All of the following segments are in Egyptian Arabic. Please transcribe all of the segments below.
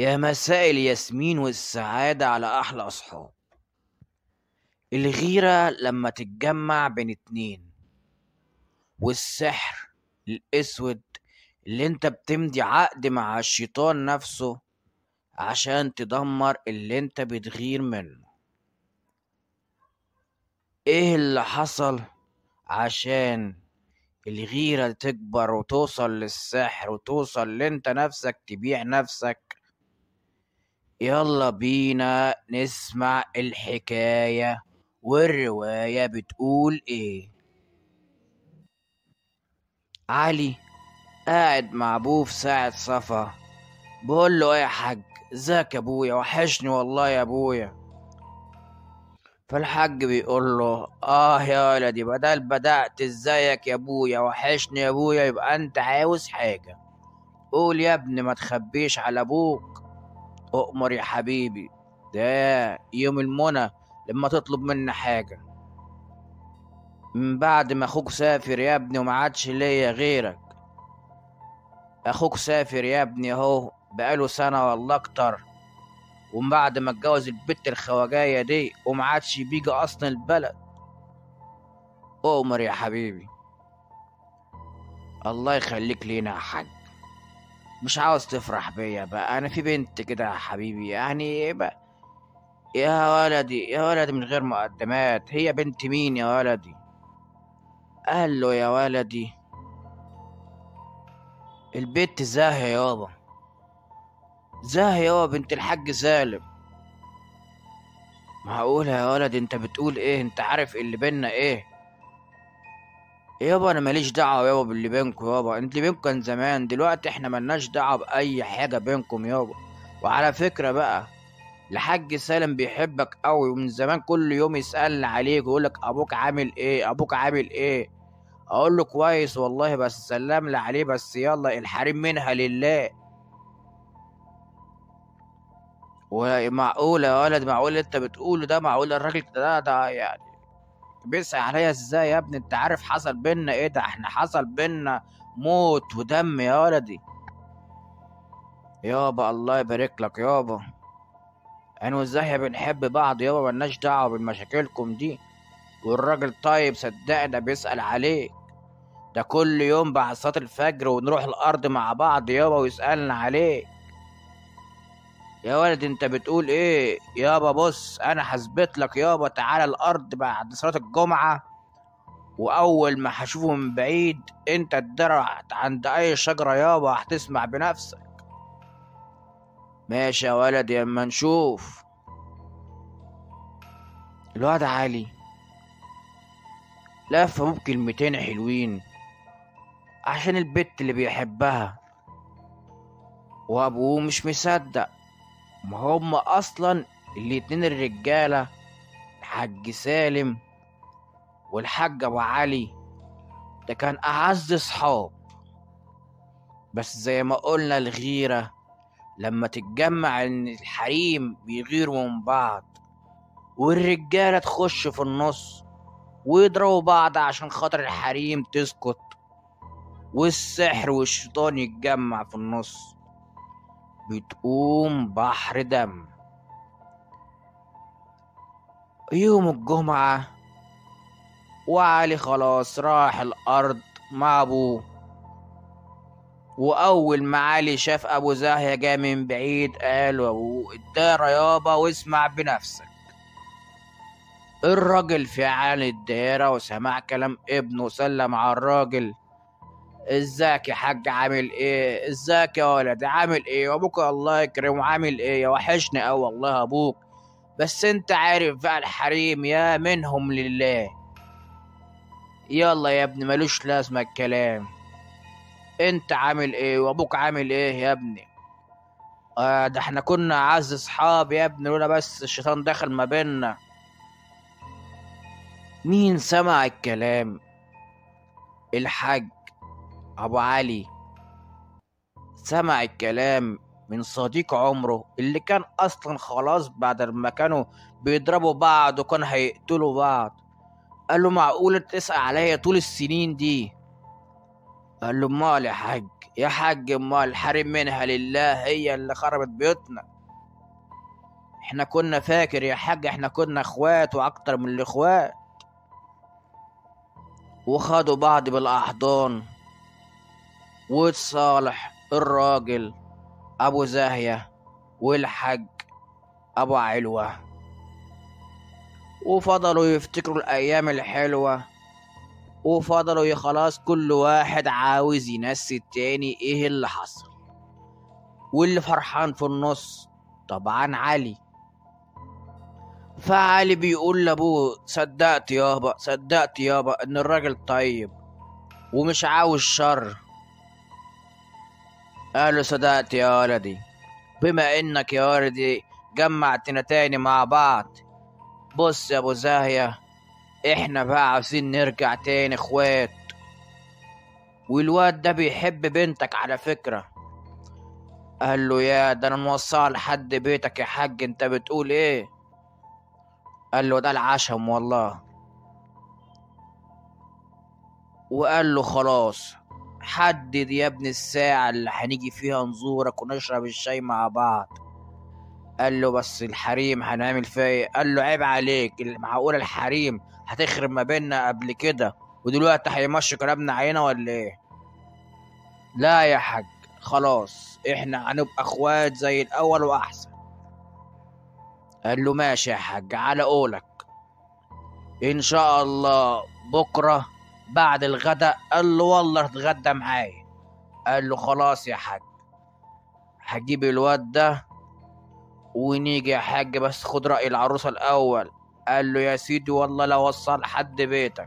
يا مساء الياسمين والسعادة على أحلى أصحاب الغيرة لما تتجمع بين اتنين والسحر الأسود اللي انت بتمضي عقد مع الشيطان نفسه عشان تدمر اللي انت بتغير منه ايه اللي حصل عشان الغيرة تكبر وتوصل للسحر وتوصل اللي انت نفسك تبيع نفسك يلا بينا نسمع الحكاية والرواية بتقول ايه علي قاعد مع ابوه في ساعة صفا بقول له ايه يا حاج ازيك يا ابويا وحشني والله يا ابويا فالحاج بيقول له اه يا ولدي بدل بدأت ازيك يا ابويا وحشني يا ابويا يبقى انت عاوز حاجة قول يا ابني ما تخبيش على ابوك اؤمر يا حبيبي ده يوم المنى لما تطلب منا حاجة من بعد ما اخوك سافر يا ابني وما عادش ليا غيرك اخوك سافر يا ابني اهو بقاله سنة والله اكتر ومن بعد ما اتجوز البت الخواجاية دي وما عادش بيجي اصلا البلد اؤمر يا حبيبي الله يخليك لينا يا حاج مش عاوز تفرح بيا بقى انا في بنت كده يا حبيبي يعني ايه بقى يا ولدي يا ولدي من غير مقدمات هي بنت مين يا ولدي قال له يا ولدي البت زاهية يابا زاهية يابا بنت الحاج سالم معقولة يا ولد انت بتقول ايه انت عارف اللي بينا ايه يابا انا ماليش دعوة يابا باللي بينكم يابا انت اللي بينكم كان زمان دلوقتي احنا ملناش دعوة بأي حاجة بينكم يابا وعلى فكرة بقى الحاج سالم بيحبك قوي ومن زمان كل يوم يسألني عليك ويقولك ابوك عامل ايه ابوك عامل ايه اقول له كويس والله بس سلم لي عليه بس يلا الحريم منها لله ومعقول يا ولد معقول اللي انت بتقوله ده معقول الراجل ده ده يعني بيسأل عليا ازاي يا ابني انت عارف حصل بينا ايه ده احنا حصل بينا موت ودم يا ولدي يابا الله يبارك لك يابا انا والزاهية بنحب بعض يابا ملناش دعوة بمشاكلكم دي والراجل طيب صدقنا بيسأل عليك ده كل يوم بعد صلاة الفجر ونروح الأرض مع بعض يابا ويسألنا عليك يا ولد انت بتقول ايه يابا بص انا حسبت لك يابا تعالى الارض بعد صلاة الجمعة واول ما هشوفه من بعيد انت اتدرعت عند اي شجرة يابا هتسمع بنفسك ماشي يا ولد يا اما نشوف الواد علي لف ابوه بكلمتين حلوين عشان البت اللي بيحبها وابوه مش مصدق ما هم اصلا الاتنين الرجاله الحاج سالم والحاج ابو علي ده كان اعز صحاب بس زي ما قلنا الغيره لما تتجمع ان الحريم بيغيروا من بعض والرجاله تخش في النص ويضربوا بعض عشان خاطر الحريم تسكت والسحر والشيطان يتجمع في النص بتقوم بحر دم يوم الجمعة وعلي خلاص راح الأرض مع أبوه وأول ما علي شاف أبو زاهية جاي من بعيد قال له أبوه الدارة يابا واسمع بنفسك الراجل في عالي الدائرة وسمع كلام ابنه وسلم على الراجل ازيك يا حاج عامل ايه ازيك يا ولد عامل ايه وابوك الله يكرمه عامل ايه يا وحشني اوي والله ابوك بس انت عارف بقى الحريم يا منهم لله يلا يا ابني ملوش لازمة الكلام انت عامل ايه وابوك عامل ايه يا ابني آه ده احنا كنا اعز اصحاب يا ابني لولا بس الشيطان دخل ما بينا مين سمع الكلام الحاج ابو علي سمع الكلام من صديق عمره اللي كان اصلا خلاص بعد ما كانوا بيضربوا بعض وكانوا هيقتلوا بعض قال له معقولة تسأل عليا طول السنين دي قال له امال يا حاج يا حاج امال الحريم منها لله هي اللي خربت بيوتنا احنا كنا فاكر يا حاج احنا كنا اخوات واكتر من الاخوات وخدوا بعض بالاحضان وتصالح الراجل ابو زاهية والحاج ابو علوة وفضلوا يفتكروا الايام الحلوة وفضلوا يا خلاص كل واحد عاوز ينسي التاني ايه اللي حصل واللي فرحان في النص طبعا علي فعلي بيقول لابوه صدقت يابا صدقت يابا ان الراجل طيب ومش عاوز شر قال له صدقت يا ولدي بما انك يا ولدي جمعتنا تاني مع بعض بص يا ابو زاهية احنا بقى عاوزين نرجع تاني اخوات والواد ده بيحب بنتك على فكرة قال له يا ده انا موصلها لحد بيتك يا حاج انت بتقول ايه قال له ده العشم والله وقال له خلاص حدد يا ابن الساعة اللي هنيجي فيها نزورك ونشرب الشاي مع بعض قال له بس الحريم هنعمل فيها ايه قال له عيب عليك معقول الحريم هتخرب ما بيننا قبل كده ودلوقتي هيمشي كلامنا علينا ولا ايه لا يا حاج خلاص احنا هنبقى اخوات زي الاول واحسن قال له ماشي يا حاج على قولك ان شاء الله بكره بعد الغداء قال له والله اتغدى معايا قال له خلاص يا حاج هجيب الواد ده ونيجي يا حاج بس خد رأي العروسة الأول قال له يا سيدي والله لو وصل لحد بيتك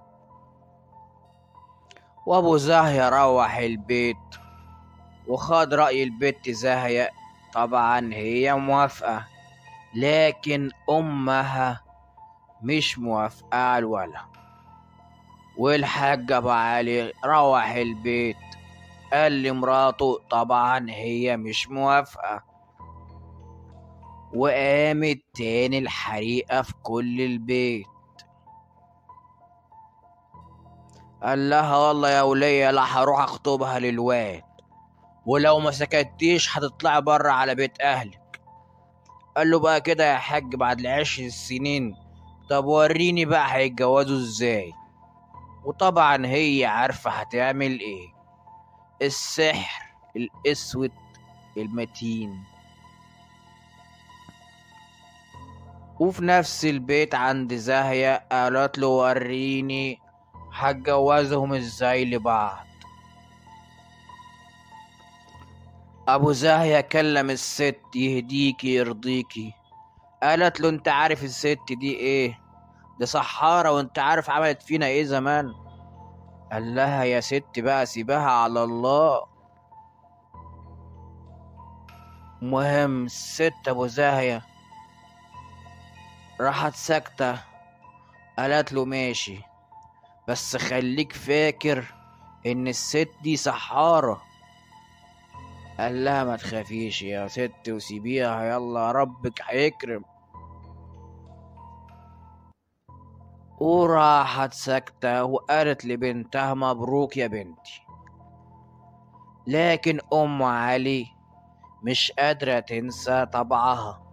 وأبو زاهية روح البيت وخد رأي البت زاهية طبعا هي موافقة لكن أمها مش موافقة على الولا والحاج أبو علي روح البيت قال لمراته طبعا هي مش موافقة وقامت تاني الحريقة في كل البيت قال لها والله يا ولية لا هروح اخطبها للواد ولو ما سكتيش هتطلعي بره على بيت اهلك قال له بقى كده يا حاج بعد العشر سنين طب وريني بقى هيتجوزوا ازاي وطبعا هي عارفة هتعمل ايه السحر الاسود المتين وفي نفس البيت عند زاهية قالت له وريني هتجوزهم ازاي لبعض ابو زاهية كلم الست يهديكي يرضيكي قالت له انت عارف الست دي ايه دي سحارة وانت عارف عملت فينا ايه زمان قال لها يا ست بقى سيبها على الله مهم الست ابو زاهية راحت ساكتة قالت له ماشي بس خليك فاكر ان الست دي سحارة قال لها ما تخافيش يا ست وسيبيها يلا ربك هيكرم وراحت ساكتة وقالت لبنتها مبروك يا بنتي لكن أم علي مش قادرة تنسى طبعها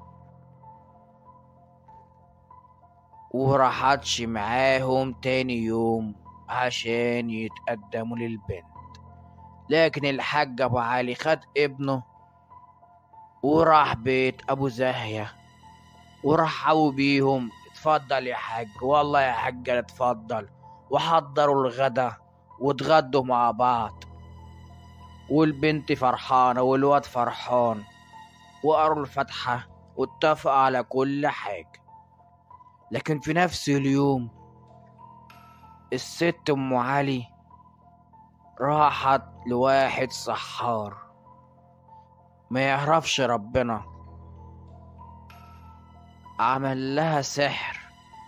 وراحتش معاهم تاني يوم عشان يتقدموا للبنت لكن الحاج أبو علي خد ابنه وراح بيت أبو زاهية ورحبوا بيهم اتفضل يا حاج والله يا حاج اتفضل وحضروا الغدا واتغدوا مع بعض والبنت فرحانة والواد فرحان وقروا الفاتحة واتفقوا على كل حاجة لكن في نفس اليوم الست أم علي راحت لواحد سحار ما يعرفش ربنا عمل لها سحر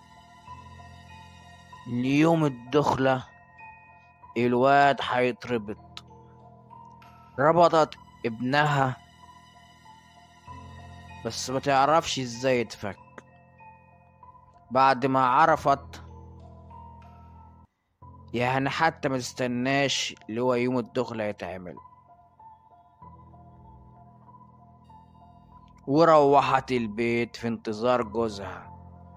ليوم الدخلة الواد هيتربط ربطت ابنها بس ما تعرفش ازاي يتفك بعد ما عرفت يعني حتى ما تستناش اللي هو يوم الدخلة يتعمل وروحت البيت في انتظار جوزها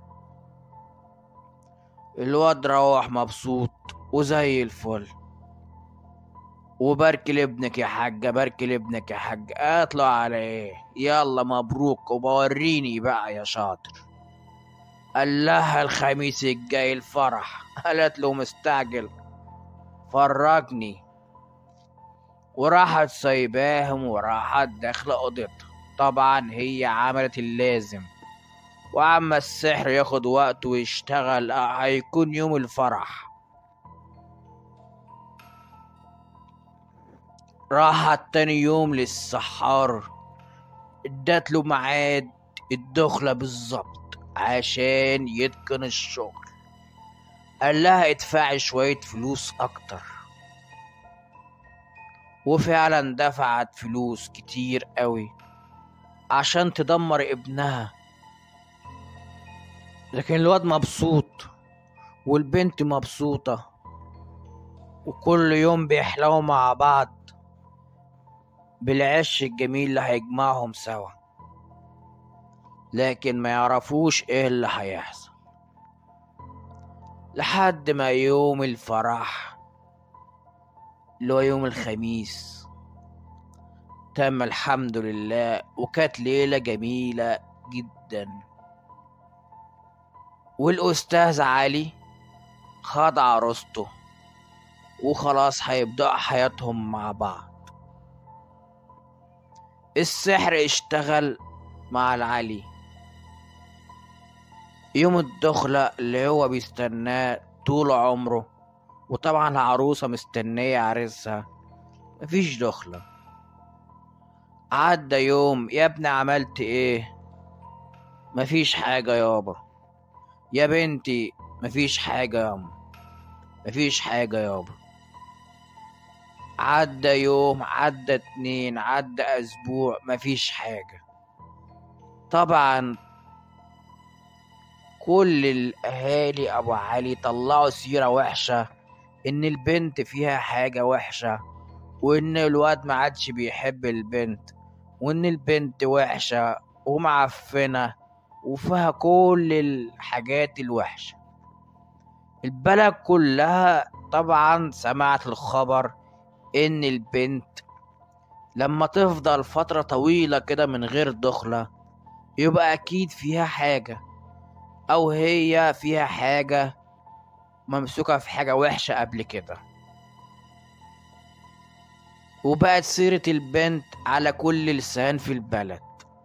الواد روح مبسوط وزي الفل وبارك لابنك يا حاجة بارك لابنك يا حاجة اطلع على ايه يلا مبروك وبوريني بقى يا شاطر قال لها الخميس الجاي الفرح قالت له مستعجل فرجني وراحت سايباهم وراحت داخلة أوضتها طبعا هي عملت اللازم وعما السحر ياخد وقت ويشتغل آه، هيكون يوم الفرح راحت تاني يوم للسحار ادت له ميعاد الدخلة بالظبط عشان يتقن الشغل قال لها ادفعي شوية فلوس أكتر وفعلا دفعت فلوس كتير قوي عشان تدمر ابنها لكن الواد مبسوط والبنت مبسوطة وكل يوم بيحلوا مع بعض بالعش الجميل اللي هيجمعهم سوا لكن ما يعرفوش ايه اللي هيحصل لحد ما يوم الفرح اللي هو يوم الخميس تم الحمد لله وكانت ليلة جميلة جدا والأستاذ علي خد عروسته وخلاص هيبدأوا حياتهم مع بعض السحر اشتغل مع العلي يوم الدخلة اللي هو بيستناه طول عمره وطبعا العروسة مستنية عريسها مفيش دخلة عدى يوم يا ابني عملت ايه مفيش حاجة يابا يا بنتي مفيش حاجة يابا مفيش حاجة يابا عدى يوم عدى اتنين عدى اسبوع مفيش حاجة طبعا كل الاهالي ابو علي طلعوا سيرة وحشة ان البنت فيها حاجة وحشة وان الواد ما عادش بيحب البنت وان البنت وحشة ومعفنة وفيها كل الحاجات الوحشة البلد كلها طبعا سمعت الخبر ان البنت لما تفضل فترة طويلة كده من غير دخلة يبقى اكيد فيها حاجة او هي فيها حاجة ممسوكة في حاجة وحشة قبل كده وبقت سيرة البنت على كل لسان في البلد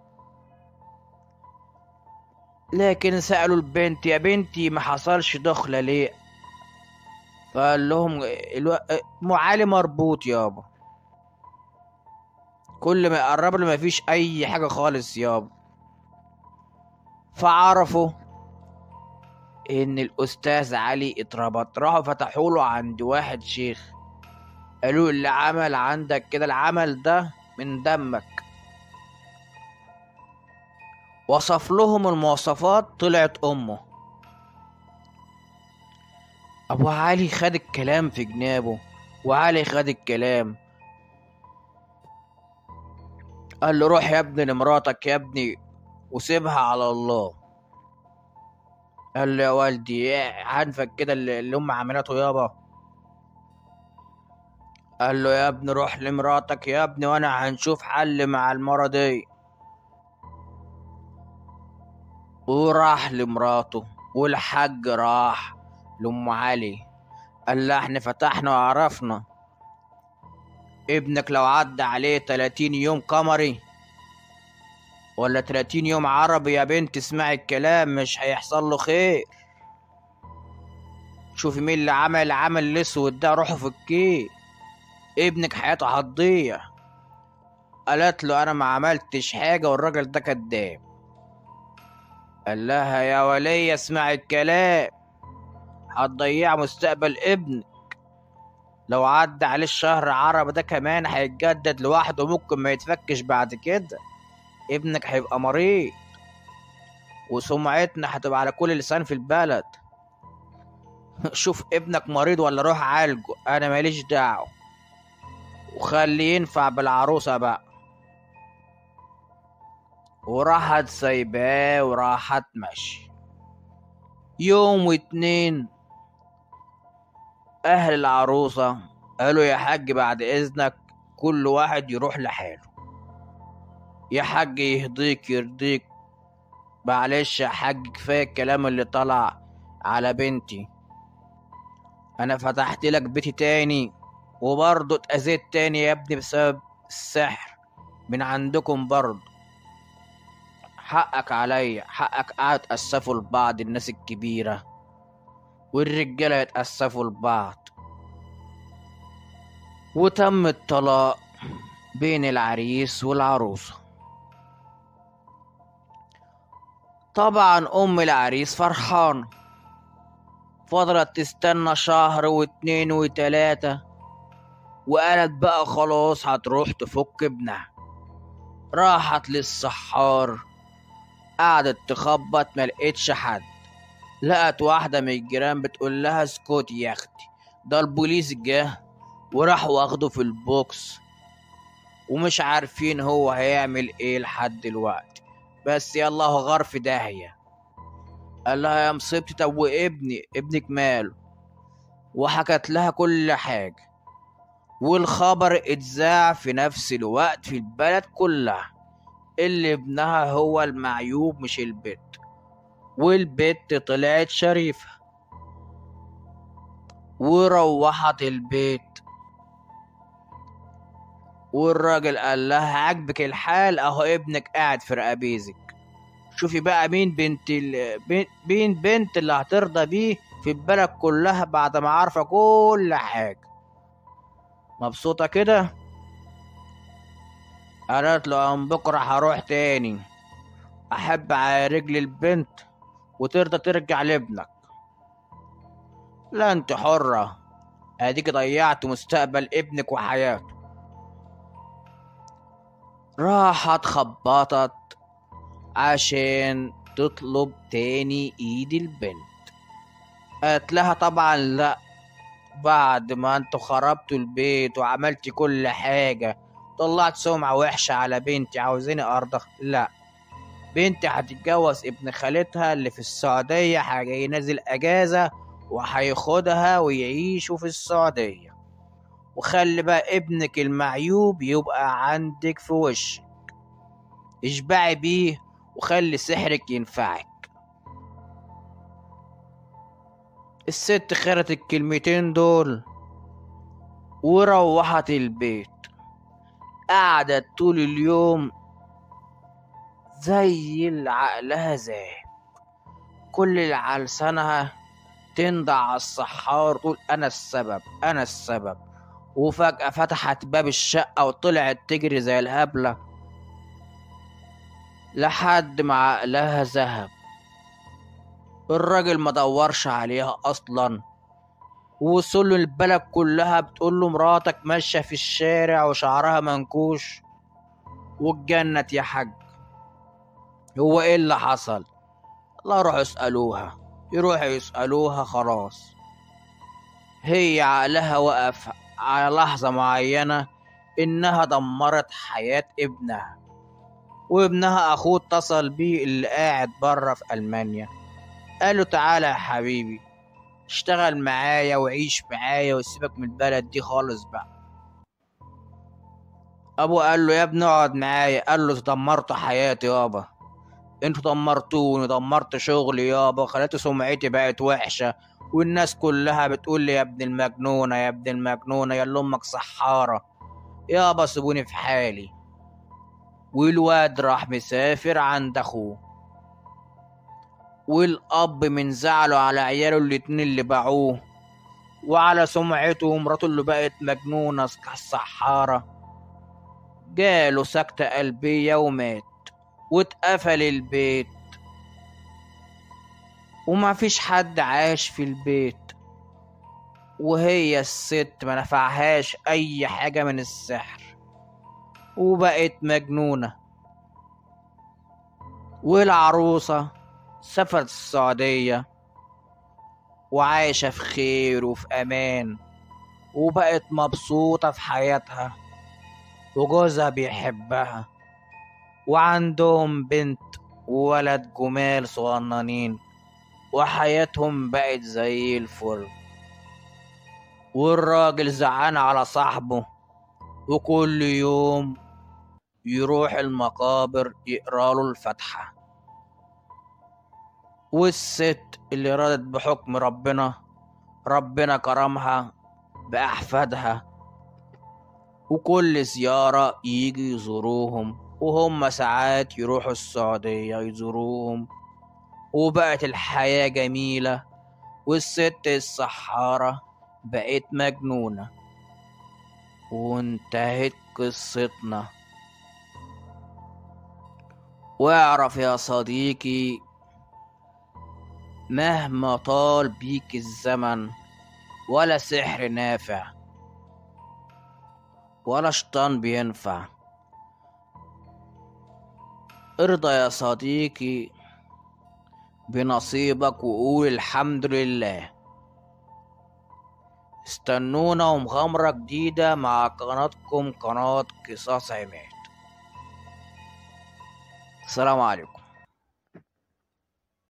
لكن سألوا البنت يا بنتي ما حصلش دخلة ليه فقال لهم الو... ام علي مربوط يابا كل ما يقرب له مفيش اي حاجة خالص يابا فعرفوا ان الاستاذ علي اتربط راحوا فتحوا له عند واحد شيخ قالوا اللي عمل عندك كده العمل ده من دمك وصف لهم المواصفات طلعت امه ابو علي خد الكلام في جنابه وعلي خد الكلام قال له روح يا ابني لمراتك يا ابني وسيبها على الله قال له يا والدي إيه عنفك كده اللي اللي ام عملته يابا قال له يا ابني روح لمراتك يا ابني وانا هنشوف حل مع المرة دي وراح لمراته والحاج راح لأم علي قال لها احنا فتحنا وعرفنا ابنك لو عدى عليه 30 يوم قمري ولا 30 يوم عربي يا بنت اسمعي الكلام مش هيحصل له خير شوفي مين اللي عمل العمل الاسود ده روحه فكيه ابنك حياته هتضيع قالت له انا ما عملتش حاجه والراجل ده كداب قال لها يا ولية اسمعي الكلام هتضيع مستقبل ابنك لو عدى عليه الشهر عربي ده كمان هيتجدد لوحده ممكن ما يتفكش بعد كده ابنك هيبقى مريض وسمعتنا هتبقى على كل لسان في البلد شوف ابنك مريض ولا روح عالجه انا ماليش دعوه وخليه ينفع بالعروسه بقى وراحت سايباه وراحت ماشي يوم واتنين أهل العروسة قالوا يا حاج بعد إذنك كل واحد يروح لحاله يا حاج يهديك يرضيك معلش يا حاج كفاية الكلام اللي طلع على بنتي أنا فتحت لك بيتي تاني وبرضه اتأذيت تاني يا ابني بسبب السحر من عندكم برضه حقك عليا حقك قاعد تأسفوا لبعض الناس الكبيرة والرجالة يتأسفوا لبعض وتم الطلاق بين العريس والعروسة طبعا أم العريس فرحانة فضلت تستنى شهر واتنين وتلاتة وقالت بقى خلاص هتروح تفك ابنها راحت للسحار قعدت تخبط ملقتش حد لقت واحدة من الجيران بتقول لها اسكتي يا اختي ده البوليس جه وراح واخده في البوكس ومش عارفين هو هيعمل ايه لحد دلوقتي بس يلا هو غار في داهية قال لها يا مصيبتي طب وابني ابنك ماله وحكت لها كل حاجة والخبر اتذاع في نفس الوقت في البلد كلها اللي ابنها هو المعيوب مش البت والبت طلعت شريفة وروحت البيت والراجل قال لها عجبك الحال اهو ابنك قاعد في رقابيزك شوفي بقى مين بنت ال... بين- مين بنت اللي هترضى بيه في البلد كلها بعد ما عارفة كل حاجة مبسوطة كده قالت له من بكرة هروح تاني أحب على رجل البنت وترضى ترجع لابنك لا انت حرة اديك ضيعت مستقبل ابنك وحياته راحت خبطت عشان تطلب تاني ايد البنت قالت لها طبعا لا بعد ما انتوا خربتوا البيت وعملتي كل حاجة طلعت سمعة وحشة على بنتي عاوزيني ارضخ لا بنتي هتتجوز ابن خالتها اللي في السعودية هيجي نازل اجازة وهياخدها ويعيشوا في السعودية وخلي بقى ابنك المعيوب يبقى عندك في وشك اشبعي بيه وخلي سحرك ينفعك الست خرت الكلمتين دول وروحت البيت قعدت طول اليوم زي اللي عقلها زاهب كل اللي على لسانها تندع على السحار تقول انا السبب انا السبب وفجأة فتحت باب الشقة وطلعت تجري زي الهبلة لحد ما عقلها ذهب الراجل ما دورش عليها اصلا ووصل له البلد كلها بتقول له مراتك ماشية في الشارع وشعرها منكوش واتجنت يا حاج هو ايه اللي حصل لا يروحوا يسألوها يروحوا يسألوها خلاص هي عقلها وقف على لحظة معينة إنها دمرت حياة ابنها وابنها أخوه اتصل بيه اللي قاعد بره في ألمانيا قاله تعالى يا حبيبي اشتغل معايا وعيش معايا وسيبك من البلد دي خالص بقى أبو قال له يا ابني اقعد معايا قال له دمرت حياتي يابا انتوا دمرتوني دمرت شغلي يابا خليت سمعتي بقت وحشة والناس كلها بتقول لي يا ابن المجنونة يا ابن المجنونة يا اللي امك سحارة يابا سيبوني في حالي والواد راح مسافر عند اخوه والاب من زعله على عياله الاتنين اللي باعوه وعلى سمعته ومراته اللي بقت مجنونة السحارة جاله سكتة قلبية ومات واتقفل البيت وما فيش حد عاش في البيت وهي الست ما نفعهاش اي حاجة من السحر وبقت مجنونة والعروسة سافرت السعودية وعايشة في خير وفي أمان وبقت مبسوطة في حياتها وجوزها بيحبها وعندهم بنت وولد جمال صغننين وحياتهم بقت زي الفل والراجل زعان على صاحبه وكل يوم يروح المقابر يقرا له الفاتحة والست اللي رضت بحكم ربنا ربنا كرمها بأحفادها وكل زيارة يجي يزوروهم وهم ساعات يروحوا السعودية يزوروهم وبقت الحياة جميلة والست السحارة بقت مجنونة وانتهت قصتنا واعرف يا صديقي مهما طال بيك الزمن ولا سحر نافع ولا شيطان بينفع ارضى يا صديقي بنصيبك وقول الحمد لله استنونا ومغامرة جديدة مع قناتكم قناة قصص عماد السلام عليكم